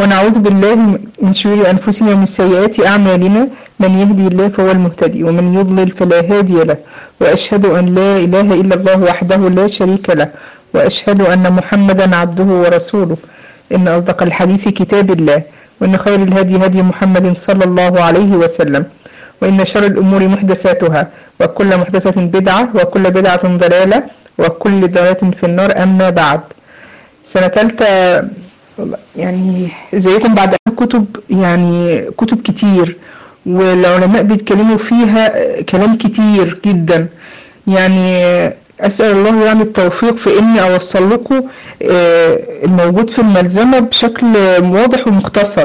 ونعوذ بالله من شرور أنفسنا ومن سيئات أعمالنا من يهدي الله فهو المهتدي ومن يضلل فلا هادي له وأشهد أن لا إله إلا الله وحده لا شريك له وأشهد أن محمدا عبده ورسوله إن أصدق الحديث كتاب الله وإن خير الهدي هدي محمد صلى الله عليه وسلم وإن شر الأمور محدثاتها وكل محدثة بدعة وكل بدعة ضلالة وكل ضلالة في النار أما بعد سنة تالتة يعني زيكم بعد كتب يعني كتب كتير والعلماء بيتكلموا فيها كلام كتير جدا يعني أسأل الله يعني التوفيق في إني أوصل لكم الموجود في الملزمة بشكل واضح ومختصر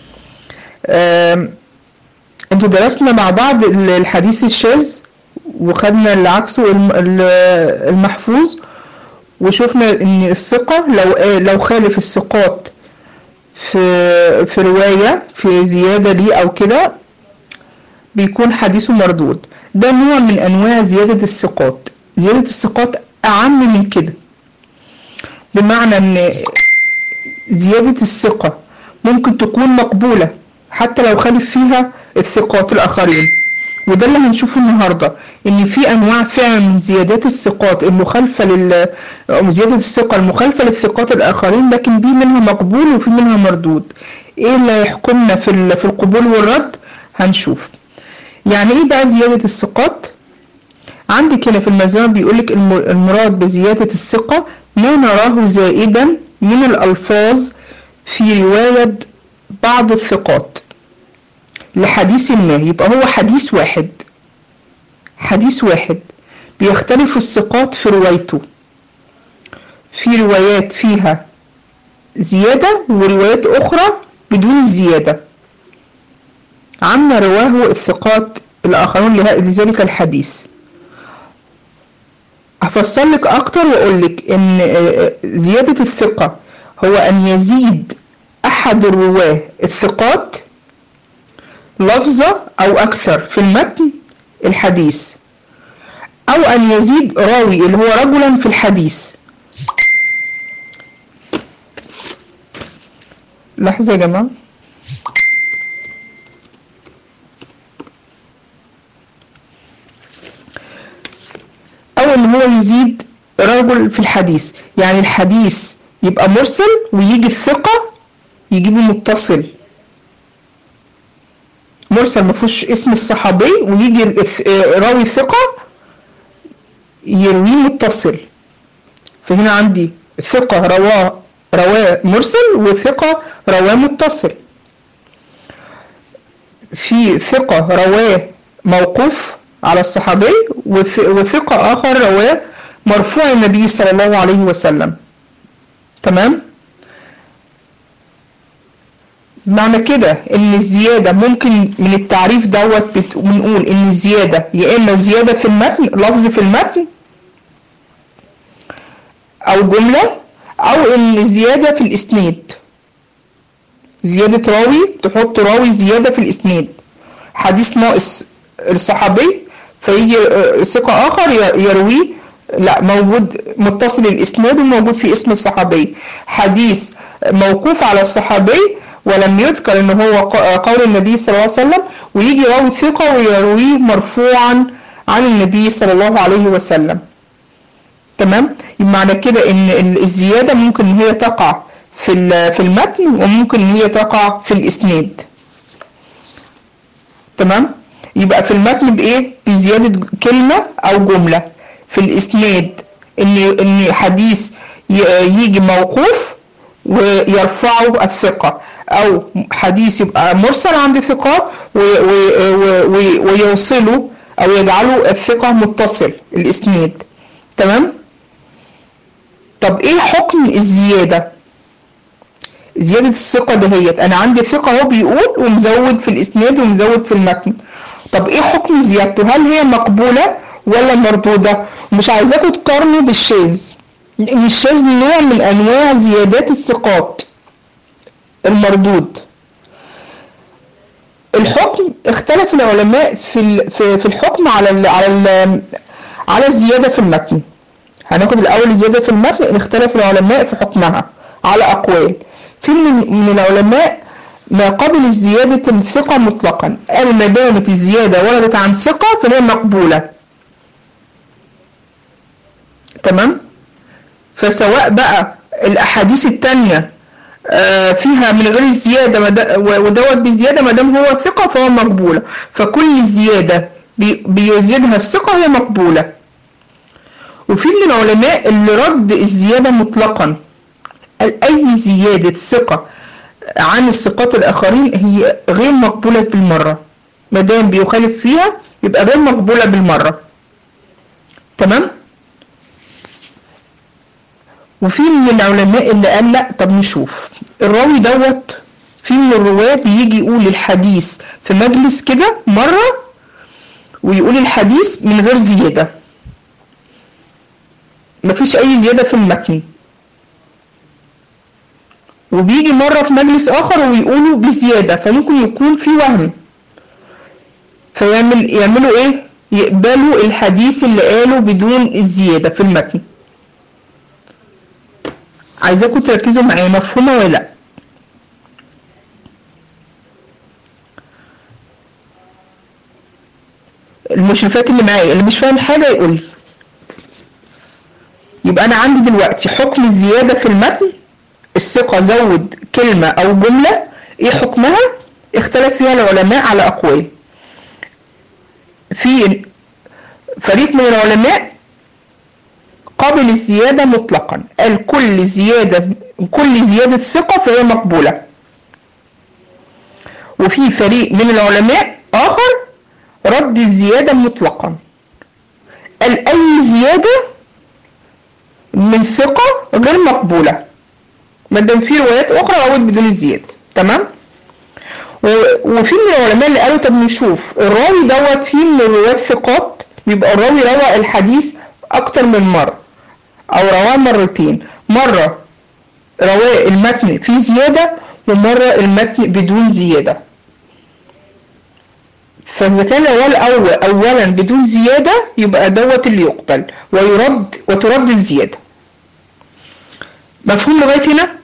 انتوا درسنا مع بعض الحديث الشاذ وخدنا اللي عكسه المحفوظ وشفنا ان الثقة لو لو خالف الثقات في في رواية في زيادة دي او كده بيكون حديثه مردود ده نوع من انواع زيادة الثقات زيادة الثقات اعم من كده بمعنى ان زيادة الثقة ممكن تكون مقبولة حتى لو خالف فيها الثقات الاخرين وده اللي هنشوفه النهارده ان في انواع فعلا من زيادات الثقات المخالفه لل زياده الثقه المخالفه للثقات الاخرين لكن في منها مقبول وفي منها مردود ايه اللي هيحكمنا في ال... في القبول والرد هنشوف يعني ايه بقى زياده الثقات عندك هنا في الملزمه بيقول لك المراد بزياده الثقه ما نراه زائدا من الالفاظ في روايه بعض الثقات لحديث ما يبقى هو حديث واحد حديث واحد بيختلف الثقات في روايته في روايات فيها زيادة وروايات أخرى بدون الزيادة عما رواه الثقات الآخرون لذلك الحديث هفصل لك أكتر وأقول لك إن زيادة الثقة هو أن يزيد أحد الرواه الثقات لفظة أو أكثر في المتن الحديث أو أن يزيد راوي اللي هو رجلا في الحديث لحظة يا جماعة أو إن هو يزيد رجل في الحديث يعني الحديث يبقى مرسل ويجي الثقة يجيبه متصل مرسل ما فيهوش اسم الصحابي ويجي راوي ثقة يرويه متصل فهنا عندي ثقة رواه رواه مرسل وثقة رواه متصل في ثقة رواه موقوف على الصحابي وثقة آخر رواه مرفوع النبي صلى الله عليه وسلم تمام؟ معنى كده ان الزياده ممكن من التعريف دوت بنقول ان الزياده يا اما زياده في المتن لفظ في المتن او جمله او ان زياده في الاسناد زياده راوي تحط راوي زياده في الاسناد حديث ناقص الصحابي فيجي ثقه اخر يرويه لا موجود متصل الاسناد وموجود في اسم الصحابي حديث موقوف على الصحابي ولم يذكر ان هو قول النبي صلى الله عليه وسلم ويجي راوي ثقة ويرويه مرفوعا عن النبي صلى الله عليه وسلم تمام معنى كده ان الزيادة ممكن ان هي تقع في في المتن وممكن ان هي تقع في الاسناد تمام يبقى في المتن بايه بزيادة كلمة او جملة في الاسناد ان ان حديث يجي موقوف ويرفعه الثقة أو حديث يبقى مرسل عند ثقة ويوصله أو يجعله الثقة متصل الإسناد تمام؟ طب إيه حكم الزيادة؟ زيادة الثقة دهيت أنا عندي ثقة هو بيقول ومزود في الإسناد ومزود في المتن طب إيه حكم زيادته؟ هل هي مقبولة ولا مردودة؟ مش عايزاكم تقارنوا بالشاذ لأن الشاذ نوع من أنواع زيادات الثقات المردود الحكم اختلف العلماء في في الحكم على ال على ال على الزياده في المتن هناخد الاول الزياده في المتن اختلف العلماء في حكمها على اقوال في من, من العلماء ما قبل زيادة الثقة مطلقا قال ما دامت الزيادة وردت عن ثقة فهي مقبولة تمام فسواء بقى الأحاديث التانية آه، فيها من غير الزيادة مدا- و- ودوت بالزيادة ما دام هو ثقة فهو مقبولة فكل زيادة بي- بيزيدها الثقة هي مقبولة وفي من العلماء اللي رد الزيادة مطلقا قال أي زيادة ثقة عن الثقات الآخرين هي غير مقبولة بالمرة ما دام بيخالف فيها يبقى غير مقبولة بالمرة تمام وفي من العلماء اللي قال لا طب نشوف الراوي دوت في من الرواة بيجي يقول الحديث في مجلس كده مرة ويقول الحديث من غير زيادة مفيش أي زيادة في المتن وبيجي مرة في مجلس آخر ويقولوا بزيادة فممكن يكون في وهم فيعمل يعملوا إيه؟ يقبلوا الحديث اللي قاله بدون الزيادة في المتن عايزاكم تركزوا معايا مفهومة ولا لأ؟ المشرفات اللي معايا اللي مش فاهم حاجة يقول لي يبقى أنا عندي دلوقتي حكم الزيادة في المتن الثقة زود كلمة أو جملة إيه حكمها؟ اختلف فيها العلماء على أقوال في فريق من العلماء قابل الزيادة مطلقا قال كل زيادة كل زيادة ثقة فهي مقبولة وفي فريق من العلماء آخر رد الزيادة مطلقا قال أي زيادة من ثقة غير مقبولة ما دام في روايات أخرى روت بدون الزيادة تمام و- وفي من العلماء اللي قالوا طب نشوف الراوي دوت فيه من الرواة ثقات بيبقى الراوي روى الحديث أكتر من مرة أو رواه مرتين مرة رواه المتن فيه زيادة ومرة المتن بدون زيادة فإذا كان رواه الأول أولا بدون زيادة يبقى دوت اللي يقبل ويرد وترد الزيادة مفهوم لغاية هنا؟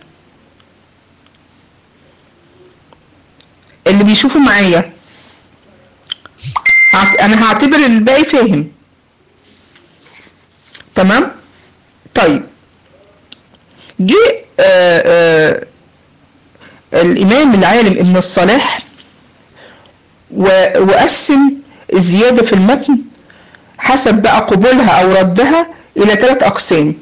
اللي بيشوفوا معايا هعت- انا هعتبر الباقي فاهم تمام طيب جه آه آه الامام العالم ابن الصلاح و- وقسم الزيادة في المتن حسب بقى قبولها او ردها الى ثلاث اقسام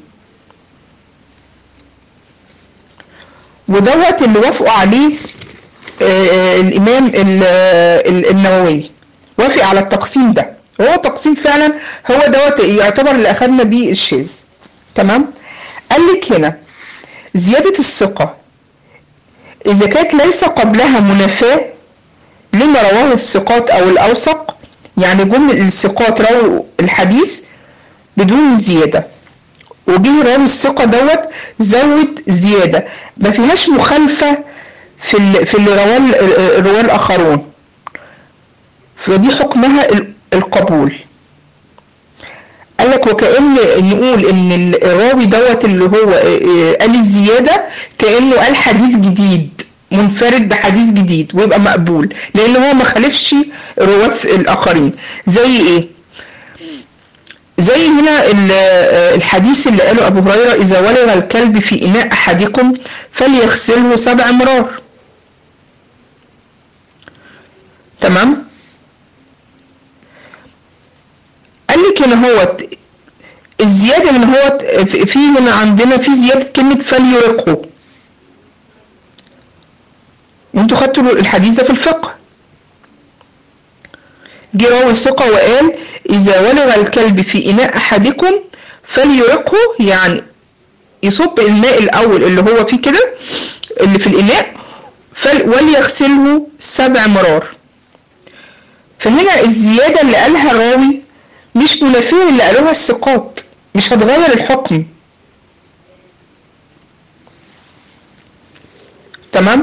ودوت اللي وافقوا عليه آه، الامام ال- ال- النووي وافق على التقسيم ده هو تقسيم فعلا هو دوت يعتبر اللي اخدنا بيه الشاذ تمام قال لك هنا زيادة الثقة إذا كانت ليس قبلها منافاة لما رواه الثقات أو الأوثق يعني جم الثقات رووا الحديث بدون زيادة وجه راوي الثقة دوت زود زيادة ما فيهاش مخالفة في ال- في اللي رواه ال- الرواه الآخرون فدي حكمها ال- القبول قال لك وكأن نقول ان ال- الراوي دوت اللي هو آه، آه، قال الزيادة كأنه قال حديث جديد منفرد بحديث جديد ويبقى مقبول لان هو ما خالفش رواة الاخرين زي ايه زي هنا ال- آه، الحديث اللي قاله ابو هريرة اذا ولغ الكلب في اناء احدكم فليغسله سبع مرار تمام قال لك ان هو الزيادة من هو في هنا عندنا في زيادة كلمة فليرقه انتوا خدتوا الحديث ده في الفقه جه راوي الثقة وقال إذا ولغ الكلب في إناء أحدكم فليرقه يعني يصب الماء الأول اللي هو فيه كده اللي في الإناء فل وليغسله سبع مرار فهنا الزيادة اللي قالها الراوي مش منافية اللي قالوها الثقات مش هتغير الحكم تمام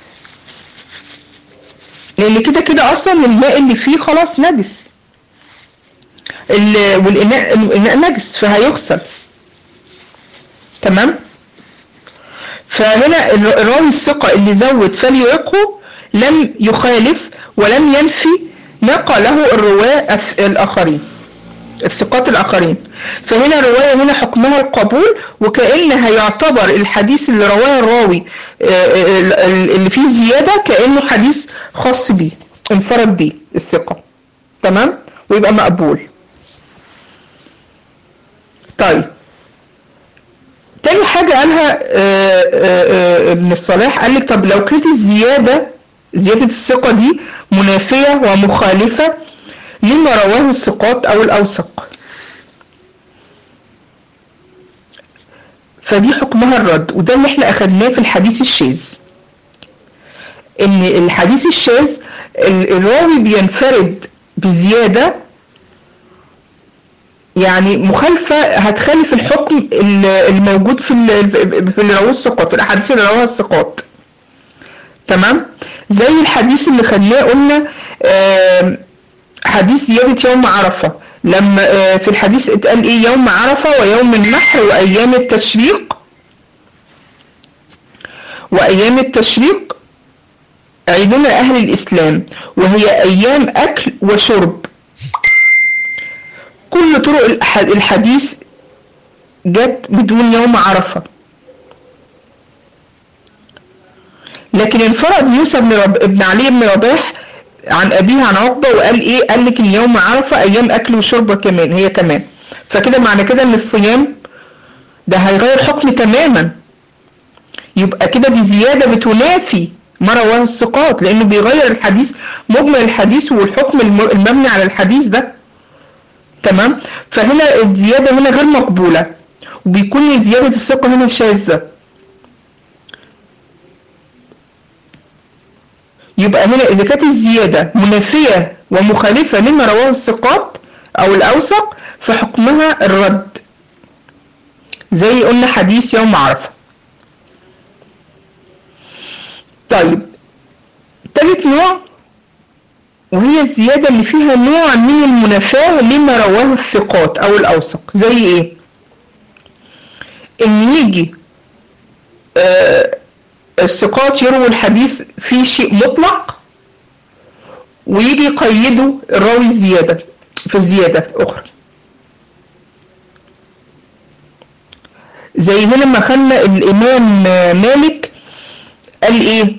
لان كده كده اصلا الماء اللي فيه خلاص نجس ال- والاناء الاناء نجس فهيغسل تمام فهنا الر- الراوي الثقة اللي زود فليعقه لم يخالف ولم ينفي ما قاله الرواة الث- الآخرين الثقات الآخرين فهنا الرواية هنا حكمها القبول وكأن هيعتبر الحديث اللي رواه الراوي آه، آه، ال- ال- اللي فيه زيادة كأنه حديث خاص بيه انفرد بيه الثقة تمام ويبقى مقبول طيب تاني حاجة قالها آه، آه، آه، ابن الصلاح قال لك طب لو كانت الزيادة زيادة الثقة دي منافية ومخالفة لما رواه الثقات أو الأوثق فدي حكمها الرد وده اللي احنا أخدناه في الحديث الشاذ إن الحديث الشاذ ال- الراوي بينفرد بزيادة يعني مخالفة هتخالف الحكم ال- الموجود في ال- في اللي رواه الثقات في الأحاديث اللي رواها الثقات تمام زي الحديث اللي خدناه قلنا آم، حديث زيادة يوم عرفة لما آه، في الحديث اتقال ايه يوم عرفة ويوم النحر وأيام التشريق وأيام التشريق عيدنا أهل الإسلام وهي أيام أكل وشرب كل طرق الح- الحديث جت بدون يوم عرفة لكن انفرد موسى بن, رب... ابن علي بن رباح عن أبيه عن عقبة وقال إيه قال لك إن يوم عرفة أيام أكل وشرب كمان هي كمان فكده معنى كده إن الصيام ده هيغير حكم تماما يبقى كده دي زيادة بتنافي ما رواه الثقات لأنه بيغير الحديث مجمل الحديث والحكم الم- المبني على الحديث ده تمام فهنا الزيادة هنا غير مقبولة وبيكون زيادة الثقة هنا شاذة يبقى هنا إذا كانت الزيادة منافية ومخالفة لما رواه الثقات أو الأوثق فحكمها الرد زي قلنا حديث يوم عرفة طيب تالت نوع وهي الزيادة اللي فيها نوع من المنافاة لما رواه الثقات أو الأوثق زي إيه؟ إن يجي آه الثقات يرووا الحديث فيه شيء مطلق ويجي يقيدوا الراوي الزيادة في زيادة أخرى زي هنا لما خلى الإمام مالك قال إيه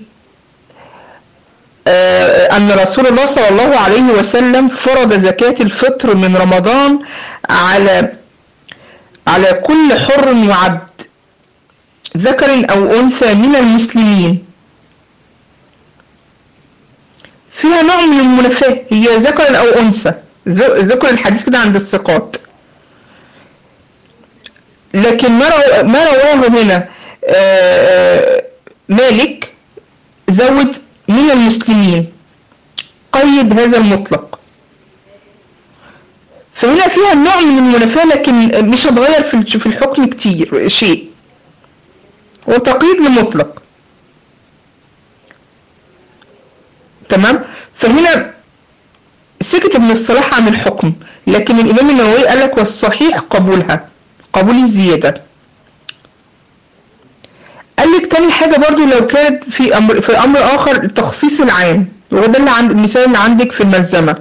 آه أن رسول الله صلى الله عليه وسلم فرض زكاة الفطر من رمضان على على كل حر وعبد ذكر أو أنثى من المسلمين فيها نوع من المنافاة هي ذكر أو أنثى ذ- ذكر الحديث كده عند الثقات لكن ما رو- ما رواه هنا آه، مالك زود من المسلمين قيد هذا المطلق فهنا فيها نوع من المنافاة لكن مش هتغير في الج- في الحكم كتير شيء هو تقييد لمطلق تمام فهنا سكت ابن الصلاح عن الحكم لكن الإمام النووي قال لك والصحيح قبولها قبول الزيادة قال لك تاني حاجة برضو لو كانت في أمر في أمر آخر التخصيص العام وهو ده اللي عند المثال اللي عندك في الملزمة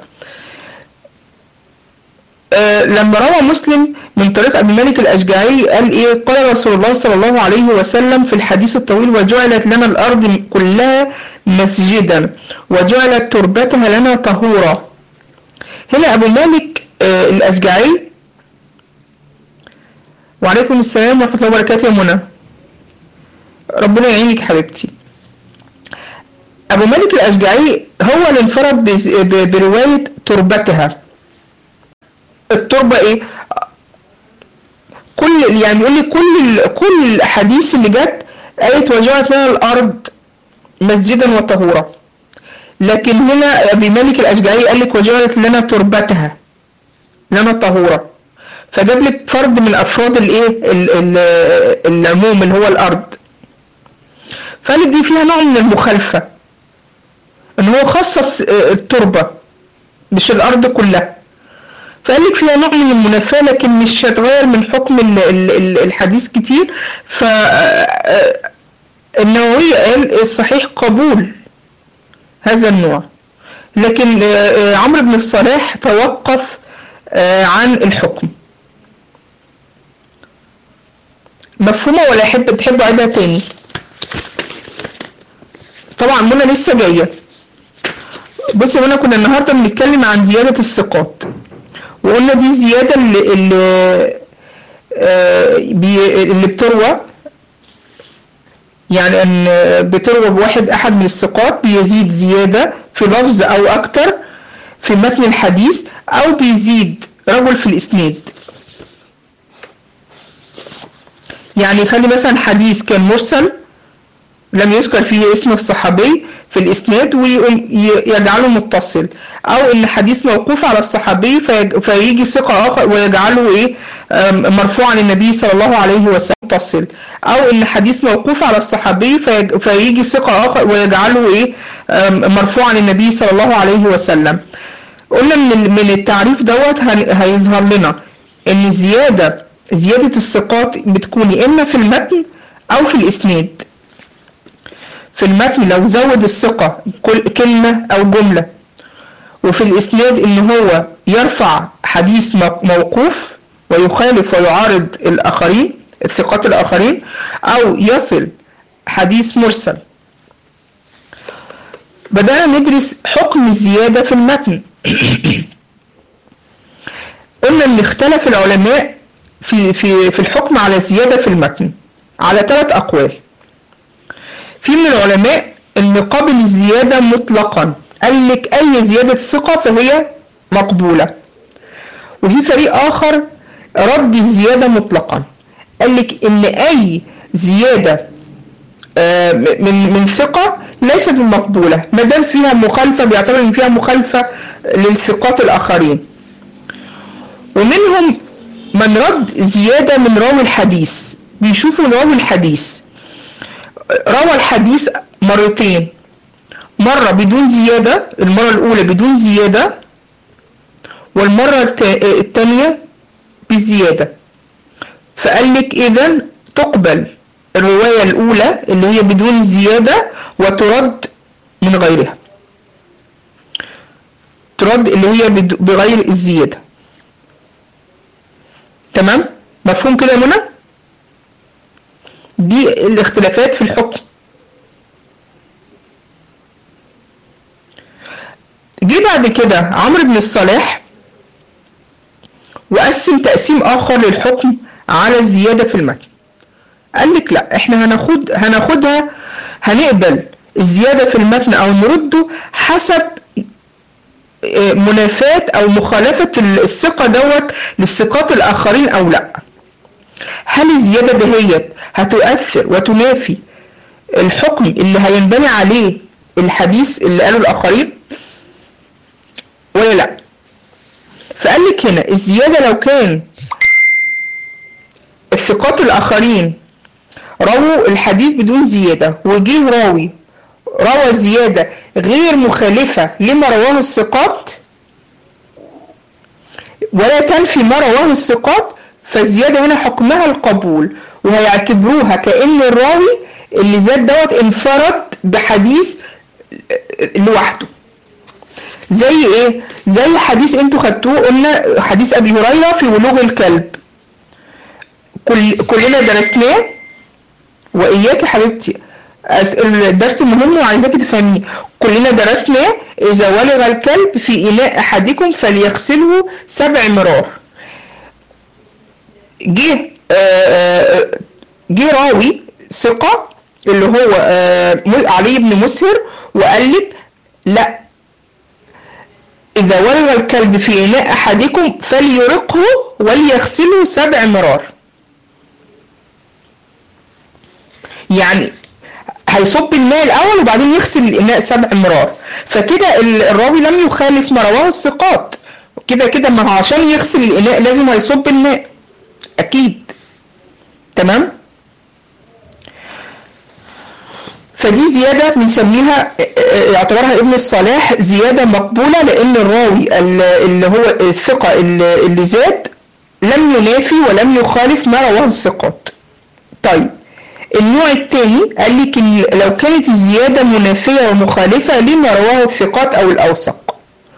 آه، لما روى مسلم من طريق ابي مالك الاشجعي قال ايه قال رسول الله صلى الله عليه وسلم في الحديث الطويل وجعلت لنا الارض كلها مسجدا وجعلت تربتها لنا طهورا هنا ابو مالك آه، الاشجعي وعليكم السلام ورحمه الله وبركاته يا منى ربنا يعينك يا حبيبتي ابو مالك الاشجعي هو اللي انفرد بز- ب- بروايه تربتها التربة ايه كل يعني يقول لي كل ال- كل الاحاديث اللي جت قالت وجعلت لنا الارض مسجدا وطهورا لكن هنا ابي مالك الاشجعي قال لك وجعلت لنا تربتها لنا طهورا فجاب لك فرد من افراد الايه ال- ال- العموم اللي هو الارض فقال لك دي فيها نوع من المخالفه ان هو خصص آه، التربه مش الارض كلها فقال لك فيها نوع من المنافاة لكن مش هتغير من حكم ال- ال- ال- الحديث كتير ف آه، النووي قال الصحيح قبول هذا النوع لكن آه، آه، عمرو بن الصلاح توقف آه، عن الحكم مفهومة ولا أحب تحب أعيدها تاني طبعا منى لسه جاية بصي وانا كنا النهارده بنتكلم عن زيادة الثقات وقلنا دي الزيادة اللي اللي, آه، بي- اللي بتروى يعني ان بتروى بواحد احد من الثقات بيزيد زيادة في لفظ او اكتر في متن الحديث او بيزيد رجل في الاسناد يعني يخلي مثلا حديث كان مرسل لم يذكر فيه اسم الصحابي في الاسناد ويقوم ي- يجعله متصل او ان حديث موقوف على الصحابي فيج- فيجي ثقة اخر ويجعله ايه آم، مرفوعا للنبي صلى الله عليه وسلم متصل او ان حديث موقوف على الصحابي فيج- فيجي ثقة اخر ويجعله ايه آم، مرفوعا للنبي صلى الله عليه وسلم قلنا من من التعريف دوت هن- هيظهر لنا ان زيادة زيادة الثقات بتكون يا اما في المتن او في الاسناد في المتن لو زود الثقة كل كلمة أو جملة وفي الإسناد إن هو يرفع حديث م- موقوف ويخالف ويعارض الآخرين الثقات الآخرين أو يصل حديث مرسل بدأنا ندرس حكم الزيادة في المتن قلنا إن اختلف العلماء في في في الحكم على الزيادة في المتن على ثلاث أقوال في من العلماء ان قبل الزيادة مطلقا قال لك اي زيادة ثقة فهي مقبولة وفي فريق اخر رد الزيادة مطلقا قال لك ان اي زيادة آه، من من ثقة ليست مقبولة ما دام فيها مخالفة بيعتبر ان فيها مخالفة للثقات الاخرين ومنهم من رد زيادة من راوي الحديث بيشوفوا راوي الحديث روى الحديث مرتين مرة بدون زيادة المرة الأولى بدون زيادة والمرة التا- التانية بالزيادة فقال لك إذا تقبل الرواية الأولى اللي هي بدون زيادة وترد من غيرها ترد اللي هي بد- بغير الزيادة تمام مفهوم كده يا منى دي الاختلافات في الحكم جه بعد كده عمرو بن الصلاح وقسم تقسيم اخر للحكم على الزيادة في المتن قال لك لا احنا هناخد هناخدها هنقبل الزيادة في المتن او نرده حسب آه، منافاة او مخالفة الثقة دوت للثقات الاخرين او لا هل الزيادة دهيت هتؤثر وتنافي الحكم اللي هينبني عليه الحديث اللي قاله الآخرين ولا لا فقال لك هنا الزيادة لو كان الثقات الآخرين رووا الحديث بدون زيادة وجيه راوي روى زيادة غير مخالفة لما رواه الثقات ولا تنفي ما رواه الثقات فالزيادة هنا حكمها القبول وهيعتبروها كأن الراوي اللي زاد دوت انفرد بحديث لوحده زي ايه زي حديث انتوا خدتوه قلنا حديث ابي هريره في بلوغ الكلب كل كلنا درسناه واياك يا حبيبتي أس- الدرس مهم وعايزاكي تفهميه كلنا درسناه اذا ولغ الكلب في اناء احدكم فليغسله سبع مرار جه آه، جه راوي ثقة اللي هو آه، م- علي بن مسهر وقال لك لا إذا ولغ الكلب في إناء أحدكم فليرقه وليغسله سبع مرار يعني هيصب الماء الأول وبعدين يغسل الإناء سبع مرار فكده ال- الراوي لم يخالف ما رواه الثقات كده كده ما هو عشان يغسل الإناء لازم هيصب الماء أكيد تمام فدي زيادة بنسميها يعتبرها ابن الصلاح زيادة مقبولة لأن الراوي ال- اللي هو الثقة اللي اللي زاد لم ينافي ولم يخالف ما رواه الثقات طيب النوع الثاني قال لك ان لو كانت الزيادة منافية ومخالفة لما رواه الثقات او الاوثق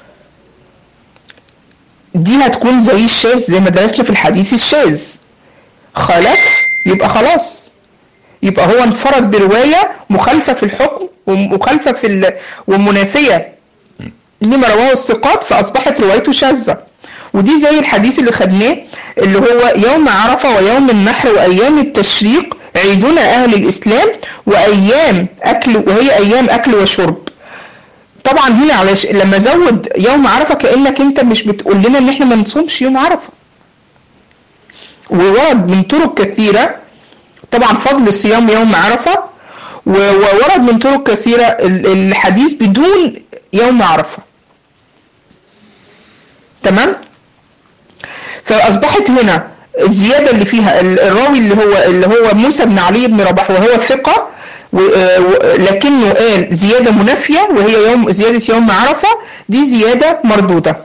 دي هتكون زي الشاذ زي ما درسنا في الحديث الشاذ خالف يبقى خلاص يبقى هو انفرد برواية مخالفة في الحكم ومخالفة في ال... ومنافية لما رواه الثقات فأصبحت روايته شاذة ودي زي الحديث اللي خدناه اللي هو يوم عرفة ويوم النحر وأيام التشريق عيدنا أهل الإسلام وأيام أكل وهي أيام أكل وشرب طبعا هنا علش لما زود يوم عرفة كأنك أنت مش بتقول لنا إن إحنا ما نصومش يوم عرفة وورد من طرق كثيرة طبعا فضل صيام يوم عرفة وورد من طرق كثيرة الحديث بدون يوم عرفة تمام فأصبحت هنا الزيادة اللي فيها الراوي اللي هو اللي هو موسى بن علي بن رباح وهو ثقة لكنه قال زيادة منافية وهي يوم زيادة يوم عرفة دي زيادة مردودة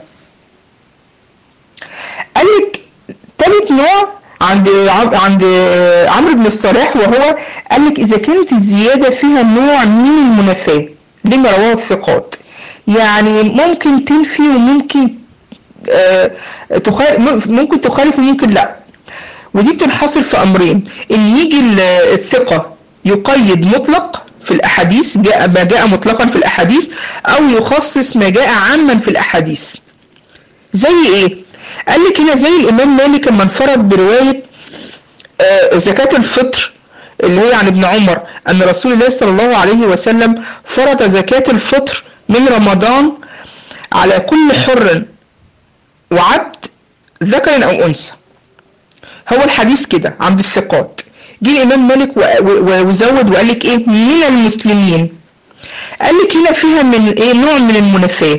قال لك ثالث نوع عند عند عمرو بن الصلاح وهو قال لك إذا كانت الزيادة فيها نوع من المنافاة لما رواه الثقات يعني ممكن تنفي وممكن آه تخالف ممكن تخالف وممكن لا ودي بتنحصر في امرين ان يجي الثقه يقيد مطلق في الاحاديث جاء ما جاء مطلقا في الاحاديث او يخصص ما جاء عاما في الاحاديث زي ايه قال لك هنا زي الامام مالك لما انفرد بروايه آه زكاه الفطر اللي هي عن ابن عمر ان رسول الله صلى الله عليه وسلم فرض زكاه الفطر من رمضان على كل حر وعبد ذكر او انثى هو الحديث كده عند الثقات جه الامام مالك وزود وقال لك ايه من المسلمين قال لك هنا فيها من ايه نوع من المنافاه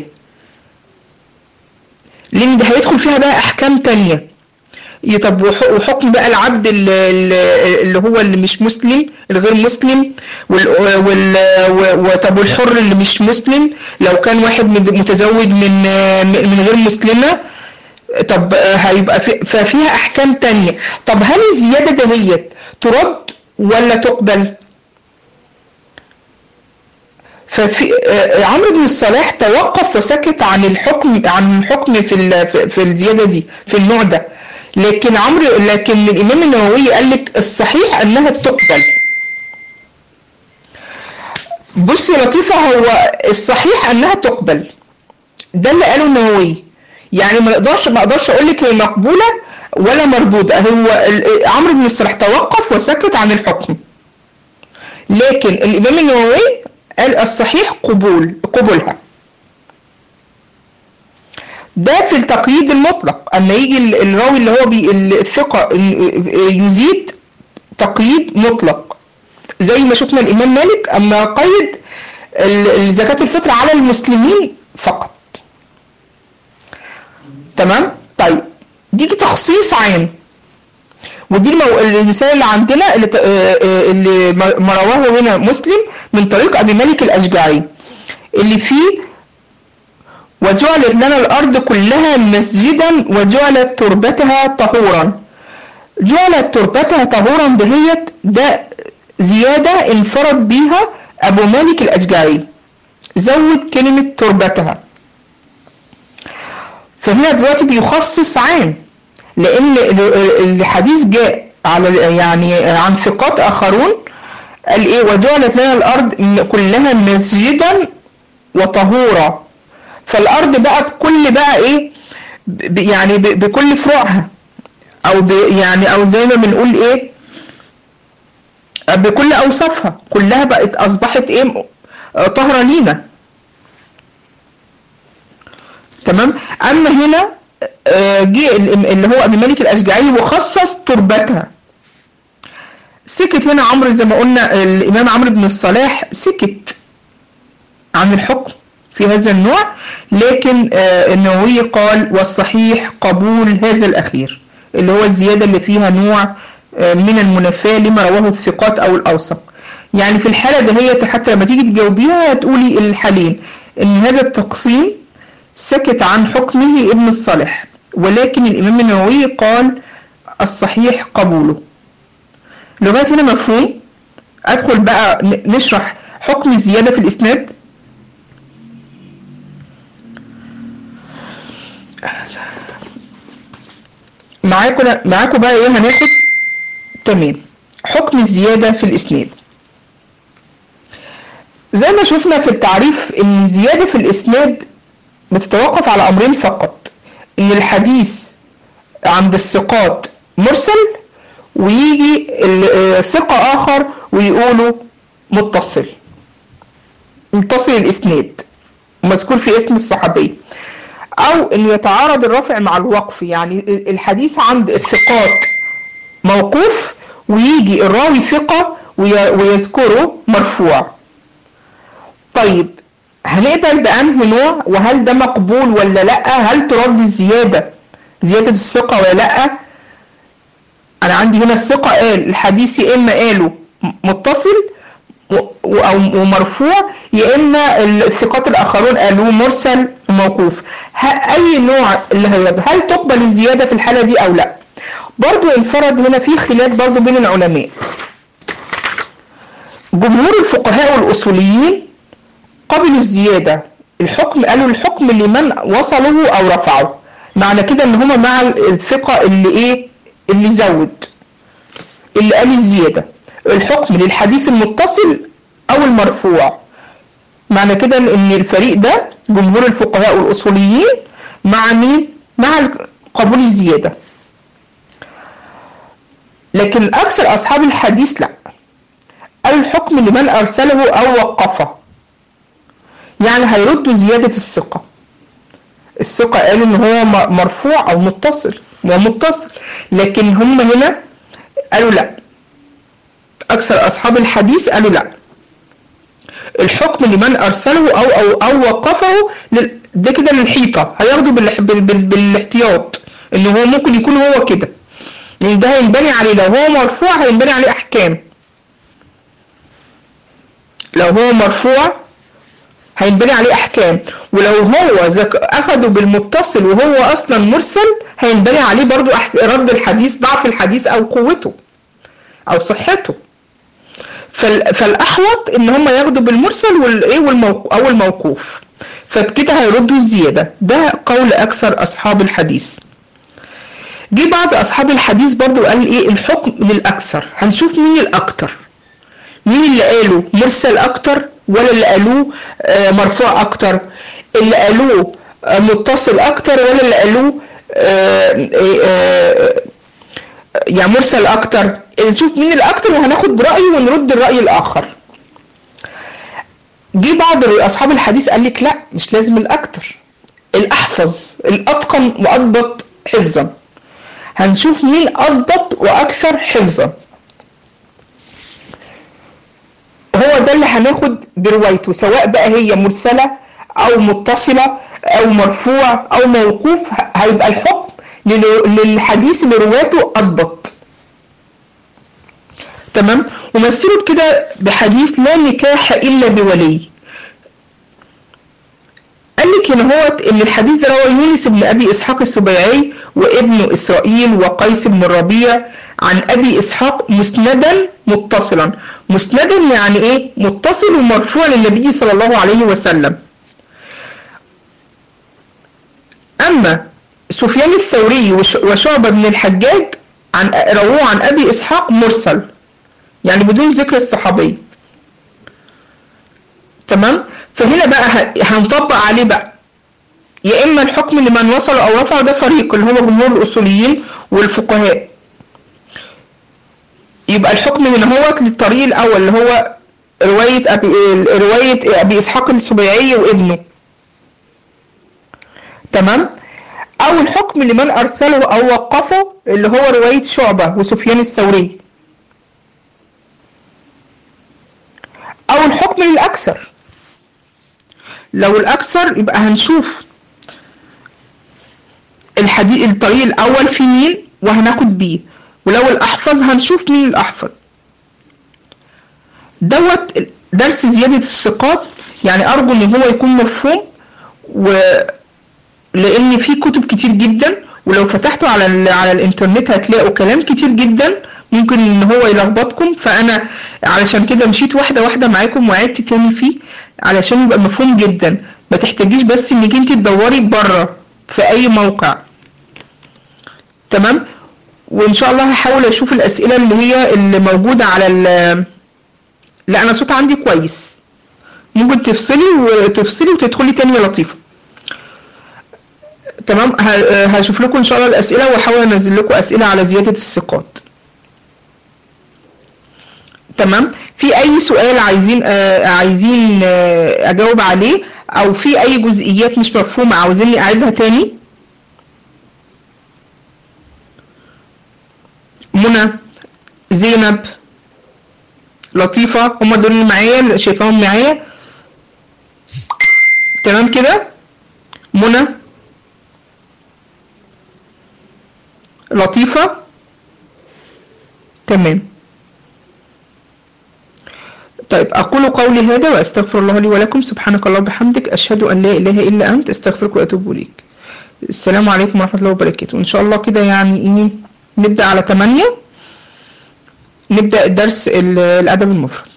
لان ده هيدخل فيها بقى احكام تانية طب وحكم بقى العبد اللي هو اللي مش مسلم الغير مسلم وطب والحر اللي مش مسلم لو كان واحد متزوج من من غير مسلمه طب هيبقى في ففيها احكام تانية طب هل الزيادة دهيت ترد ولا تقبل ففي عمرو بن الصلاح توقف وسكت عن الحكم عن الحكم في في الزيادة دي في النوع ده لكن عمرو لكن الامام النووي قال لك الصحيح انها تقبل بص يا لطيفة هو الصحيح انها تقبل ده اللي قاله النووي يعني ما اقدرش ما اقدرش اقول لك هي مقبوله ولا مردوده هو عمرو بن الصلاح توقف وسكت عن الحكم لكن الامام النووي قال الصحيح قبول قبولها ده في التقييد المطلق اما يجي الراوي اللي هو بي الثقه يزيد تقييد مطلق زي ما شفنا الامام مالك اما قيد زكاه الفطر على المسلمين فقط تمام طيب دي تخصيص عام ودي المو... المثال اللي عندنا اللي, ت... اللي ما رواه هنا مسلم من طريق ابي مالك الاشجعي اللي فيه وجعلت لنا الارض كلها مسجدا وجعلت تربتها طهورا جعلت تربتها طهورا دهيت ده زيادة انفرد بيها ابو مالك الاشجعي زود كلمة تربتها فهنا دلوقتي بيخصص عام لان الحديث جاء على يعني عن ثقات اخرون قال ايه وجعلت لنا الارض كلها مسجدا وطهورا فالارض بقى بكل بقى ايه يعني بكل فروعها او يعني او زي ما بنقول ايه بكل اوصافها كلها بقت اصبحت ايه طهرة لينا تمام اما هنا جه اللي هو ابي مالك الاشجعي وخصص تربتها سكت هنا عمرو زي ما قلنا الامام عمرو بن الصلاح سكت عن الحكم في هذا النوع لكن النووي قال والصحيح قبول هذا الاخير اللي هو الزياده اللي فيها نوع من المنافاه لما رواه الثقات او الاوثق يعني في الحاله دهيت حتى لما تيجي تجاوبيها هتقولي الحالين ان هذا التقسيم سكت عن حكمه ابن الصالح ولكن الإمام النووي قال الصحيح قبوله لغاية هنا مفهوم ادخل بقى نشرح حكم الزيادة في الاسناد معاكم معاكم بقى ايه هناخد تمام حكم الزيادة في الاسناد زي ما شفنا في التعريف ان الزيادة في الاسناد بتتوقف على امرين فقط ان الحديث عند الثقات مرسل ويجي ثقة اخر ويقولوا متصل متصل الاسناد مذكور في اسم الصحابي او ان يتعارض الرفع مع الوقف يعني الحديث عند الثقات موقوف ويجي الراوي ثقة ويذكره مرفوع طيب هنقبل بأنه نوع وهل ده مقبول ولا لا هل ترد الزيادة زيادة الثقة ولا لا انا عندي هنا الثقة قال الحديث يا اما قاله متصل او ومرفوع يا اما الثقات الاخرون قالوه مرسل وموقوف اي نوع اللي هيرد هل تقبل الزيادة في الحالة دي او لا برضو انفرد هنا في خلاف برضو بين العلماء جمهور الفقهاء والاصوليين قبلوا الزيادة الحكم قالوا الحكم لمن وصله او رفعه معنى كده ان هما مع الثقة اللي ايه اللي زود اللي قال الزيادة الحكم للحديث المتصل او المرفوع معنى كده ان الفريق ده جمهور الفقهاء والاصوليين مع مين مع قبول الزيادة لكن اكثر اصحاب الحديث لا قالوا الحكم لمن ارسله او وقفه يعني هيردوا زيادة الثقة الثقة قالوا ان هو مرفوع او متصل ومتصل لكن هم هنا قالوا لا اكثر اصحاب الحديث قالوا لا الحكم لمن ارسله او او او وقفه ده كده للحيطه هياخده بالاحتياط ان هو ممكن يكون هو كده لان ده هينبني عليه لو هو مرفوع هينبني عليه احكام لو هو مرفوع هينبني عليه احكام ولو هو زك... اخده بالمتصل وهو اصلا مرسل هينبني عليه برضو أح... رد الحديث ضعف الحديث او قوته او صحته فال... فالاحوط ان هم ياخدوا بالمرسل والايه والموق... او الموقوف فبكده هيردوا الزياده ده قول اكثر اصحاب الحديث جه بعض اصحاب الحديث برضو قال ايه الحكم للاكثر هنشوف مين الاكتر مين اللي قالوا مرسل اكتر ولا اللي قالوه مرفوع اكتر اللي قالوه متصل اكتر ولا اللي قالوه يعني مرسل اكتر نشوف مين الاكتر وهناخد برأيه ونرد الرأي الاخر جه بعض اصحاب الحديث قال لك لا مش لازم الاكتر الاحفظ الاتقن واضبط حفظا هنشوف مين اضبط واكثر حفظا هو ده اللي هناخد بروايته سواء بقى هي مرسلة او متصلة او مرفوع او موقوف هيبقى الحكم للحديث اللي رواته اضبط تمام ومثلوا كده بحديث لا نكاح الا بولي قال لك هنا هو ان الحديث ده رواه يونس بن ابي اسحاق السبيعي وابن اسرائيل وقيس بن الربيع عن ابي اسحاق مسندا متصلا مسندا يعني ايه متصل ومرفوع للنبي صلى الله عليه وسلم اما سفيان الثوري وشعبة بن الحجاج عن رووه عن ابي اسحاق مرسل يعني بدون ذكر الصحابي تمام فهنا بقى هنطبق عليه بقى يا اما الحكم لمن وصل او رفع ده فريق اللي هو جمهور الاصوليين والفقهاء يبقى الحكم من هو للطريق الاول اللي هو رواية ابي رواية ابي اسحاق السبيعي وابنه تمام او الحكم لمن ارسله او وقفه اللي هو رواية شعبة وسفيان الثوري او الحكم للاكثر لو الاكثر يبقى هنشوف الحديث الطريق الاول في مين وهناخد بيه ولو الاحفظ هنشوف مين الاحفظ دوت درس زيادة الثقات يعني ارجو ان هو يكون مفهوم و لان في كتب كتير جدا ولو فتحتوا على ال... على الانترنت هتلاقوا كلام كتير جدا ممكن ان هو يلخبطكم فانا علشان كده مشيت واحده واحده معاكم وعدت تاني فيه علشان يبقى مفهوم جدا ما تحتاجيش بس انك انت تدوري بره في اي موقع تمام وان شاء الله هحاول اشوف الاسئله اللي هي اللي موجوده على ال لا انا صوت عندي كويس ممكن تفصلي وتفصلي وتدخلي تاني يا لطيفه تمام ه- هشوف لكم ان شاء الله الاسئله واحاول انزل لكم اسئله على زياده الثقات تمام في اي سؤال عايزين آه عايزين آه اجاوب عليه او في اي جزئيات مش مفهومه عاوزيني اعيدها تاني منى زينب لطيفه هم دول اللي معايا اللي شايفاهم معايا تمام كده منى لطيفه تمام طيب أقول قولي هذا وأستغفر الله لي ولكم سبحانك اللهم وبحمدك أشهد أن لا إله إلا أنت أستغفرك وأتوب إليك السلام عليكم ورحمة الله وبركاته إن شاء الله كده يعني إيه نبدأ على 8 نبدأ درس ال- الأدب المفرد